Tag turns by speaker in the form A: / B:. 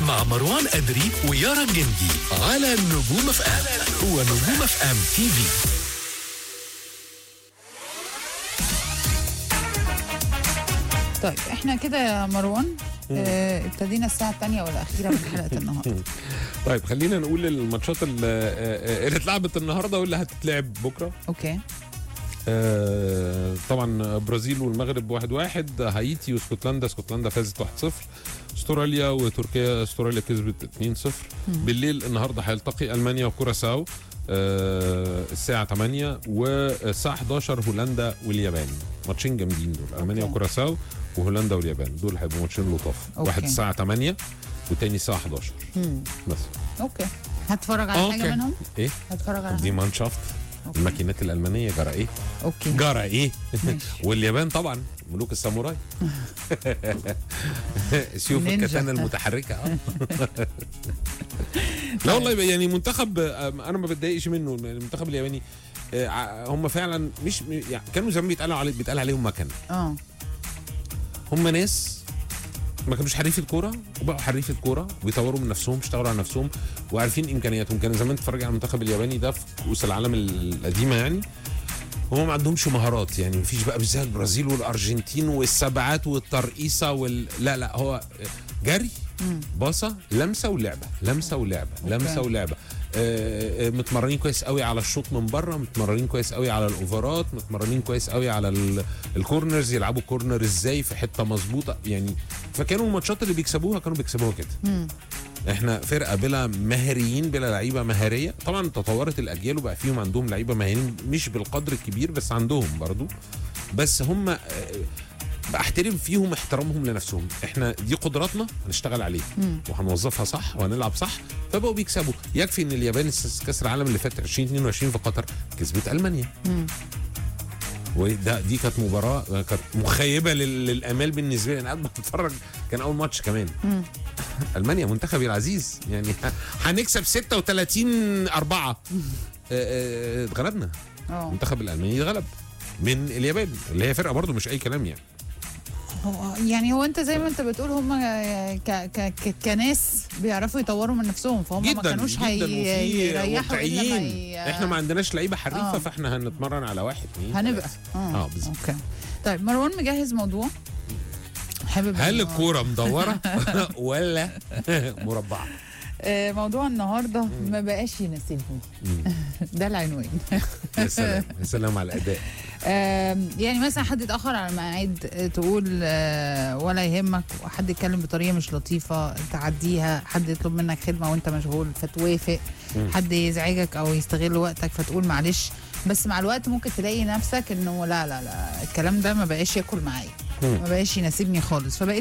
A: مع مروان أدري ويارا جندي على نجوم اف ام هو نجوم اف ام تي في
B: طيب احنا كده يا مروان اه ابتدينا الساعة الثانية والأخيرة من حلقة النهاردة
C: طيب خلينا نقول الماتشات اللي, آه، اللي اتلعبت النهارده واللي هتتلعب بكره
B: اوكي
C: آه، طبعا برازيل والمغرب 1-1 واحد واحد. هايتي واسكتلندا اسكتلندا فازت 1-0 استراليا وتركيا استراليا كسبت 2-0 بالليل النهارده هيلتقي المانيا وكوراساو آه، الساعة 8 والساعة 11 هولندا واليابان ماتشين جامدين دول المانيا
B: أوكي.
C: وكوراساو وهولندا واليابان دول هيبقوا ماتشين لطاف
B: أوكي.
C: واحد الساعة 8 والتاني الساعة 11
B: مم.
C: بس
B: اوكي هتفرج على حاجة
C: أوكي.
B: منهم؟
C: ايه
B: هتفرج على
C: دي
B: حاجة؟
C: مانشافت
B: أوكي.
C: الماكينات الألمانية جرى ايه
B: اوكي
C: جرى ايه
B: ماشي.
C: واليابان طبعا ملوك الساموراي سيوف
B: نينجا.
C: الكتانة المتحركة اه لا والله يبقى يعني منتخب آه، انا ما بتضايقش منه المنتخب الياباني آه، ع- هم فعلا مش م- يعني كانوا زمان بيتقالوا علي بيتقال عليهم مكن
B: اه
C: هم ناس ما كانوش حريفة كورة وبقوا حريفة كورة ويطوروا من نفسهم اشتغلوا على نفسهم وعارفين امكانياتهم كان زمان تتفرج على المنتخب الياباني ده في كؤوس العالم القديمة يعني هم ما عندهمش مهارات يعني مفيش بقى مش زي البرازيل والارجنتين والسبعات والترقيصه وال... لا لا هو جري باصه لمسه ولعبه لمسه ولعبه لمسه ولعبه آه، آه، متمرنين كويس قوي على الشوط من بره متمرنين كويس قوي على الاوفرات متمرنين كويس قوي على ال- الكورنرز يلعبوا كورنر ازاي في حته مظبوطه يعني فكانوا الماتشات اللي بيكسبوها كانوا بيكسبوها كده احنا فرقه بلا مهاريين بلا لعيبه مهاريه طبعا تطورت الاجيال وبقى فيهم عندهم لعيبه مهاريين مش بالقدر الكبير بس عندهم برضو بس هم آه، بحترم فيهم احترامهم لنفسهم احنا دي قدراتنا هنشتغل عليها وهنوظفها صح وهنلعب صح فبقوا بيكسبوا يكفي ان اليابان الس- كاس العالم اللي فات 2022 في قطر كسبت المانيا وده دي كانت مباراه آه، كانت مخيبه لل- للامال بالنسبه لي انا قاعد بتفرج كان اول ماتش كمان المانيا منتخبي العزيز يعني ه- هنكسب 36 4 آه، آه، اتغلبنا
B: اه
C: المنتخب الالماني اتغلب من اليابان اللي هي فرقه برضو مش اي كلام يعني
B: هو- يعني هو انت زي ما انت بتقول هم ك ك ك كناس بيعرفوا يطوروا من نفسهم فهم ما
C: جدا
B: كانوش
C: جدا وفي
B: هيريحوا الا ما
C: واقعيين
B: ي-
C: احنا ما عندناش لعيبه حريفه
B: آه.
C: فاحنا هنتمرن على واحد اتنين
B: هنبقى
C: تلاتة.
B: اه,
C: اه بالظبط
B: اوكي طيب مروان مجهز موضوع حابب
C: هل
B: إنه-
C: الكوره مدوره ولا مربعه
B: آه، موضوع النهارده ما بقاش يناسبني ده العنوان
C: يا سلام يا سلام على الاداء
B: آم، يعني مثلا حد اتاخر على الميعاد آه، تقول آه، ولا يهمك وحد يتكلم بطريقه مش لطيفه تعديها حد يطلب منك خدمه وانت مشغول فتوافق حد يزعجك او يستغل وقتك فتقول معلش بس مع الوقت ممكن تلاقي نفسك انه لا لا لا الكلام ده ما بقاش ياكل معايا ما بقاش يناسبني خالص فبقيت